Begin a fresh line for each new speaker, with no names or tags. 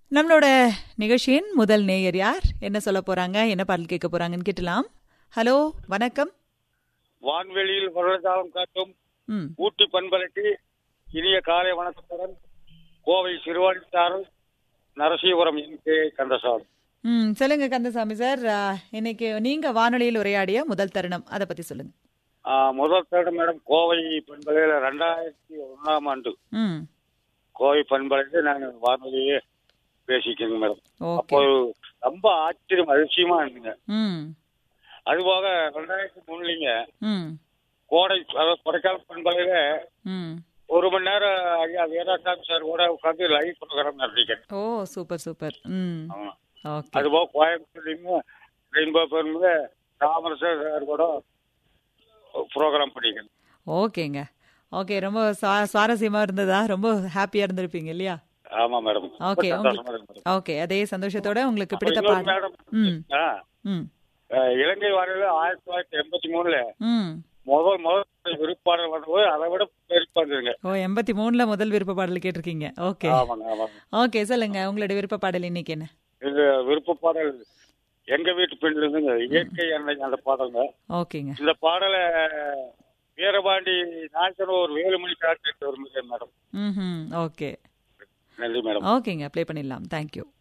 நம்மளோட நிகழ்ச்சியின் முதல் நேயர் யார் என்ன சொல்ல போறாங்க என்ன பாடல் கேட்க போறாங்கன்னு கேட்டலாம் ஹலோ வணக்கம்
வான்வெளியில் வருடகாலம் காட்டும்
ம்
ஊட்டி பண்பலைக்கு இனிய காலை வணக்கத்துடன் கோவை சிறுவாணித்தாரல் நரசீபுரம் என் கே கந்தசாமி
ம் சொல்லுங்க கந்தசாமி சார் ஆ, இன்னைக்கு நீங்க வானொலியில் உரையாடிய முதல் தருணம் அதை பத்தி சொல்லுங்க
ஆ, முதல் தேடம் மேடம் கோவை பண்பலையில் ரெண்டாயிரத்தி ஒன்றாம் ஆண்டு
ம்
கோவை பண்பலையில் நான் வானொலியே பேசிக்கேங்க மேடம் அப்போ
ஓகே
ரொம்ப ஆச்சரியம் அதிசயமா இருந்துங்க
ம்
அதுபோக ரெண்டாயிரத்தி மூணுலிங்க
ம்
கோடை அதாவது கொடைக்கானல் பண்பலையில
ம்
ஒரு மணி நேரம் ஐயா வீராசாமி சார் கூட உட்காந்து லைவ் ப்ரோக்ராம் நடத்திக்கிறேன்
ஓ சூப்பர் சூப்பர் ம்
ஆமா
ஓகே
அதுபோக கோயம்புத்தூர்லையும் ரெயின்போ பேருந்துல தாமரசர் சார் கூட ப்ரோக்ராம் பண்ணிக்கிறேன்
ஓகேங்க ஓகே ரொம்ப சுவா- சுவாரஸ்யமா இருந்ததா ரொம்ப ஹாப்பியா இருந்திருப்பீங்க இல்லையா
ஆமா மேடம் ரொம்ப
ஓகே
சந்தோஷமா இருக்கு மேடம்.
ஓகே அதே சந்தோஷத்தோட உங்களுக்கு
அப்புறம்
பிடித்த
இன்னொரு
பாடல்
மேடம்
ம்
ஆ,
ம்
அஹ், இலங்கை வானிலை ஆயிரத்தி தொள்ளாயிரத்தி எண்பத்தி மூணுல
ம்
முதல் முதல் விருப்பாடல் வந்தபோது அதை விட பெருப்பா இருந்ததுங்க
ஓ எண்பத்தி மூணுல முதல் விருப்ப பாடல் கேட்டிருக்கீங்க ஓகே
ஆமாங்க ஆமாங்க
ஓகே சொல்லுங்க உங்களோட விருப்ப பாடல் இன்னைக்கு என்ன
இது விருப்ப பாடல் எங்க வீட்டு பெண்ல இருந்துங்க இயற்கை எண்ணெய் அந்த பாடலுங்க
ஓகேங்க
இந்த பாடலை வீரபாண்டி நாயக்கர் ஒரு வேலுமணி காட்டு ஒரு மேடம்
ம் ஓகே
நன்றி மேடம்
ஓகேங்க ப்ளே பண்ணிடலாம் தேங்க்யூ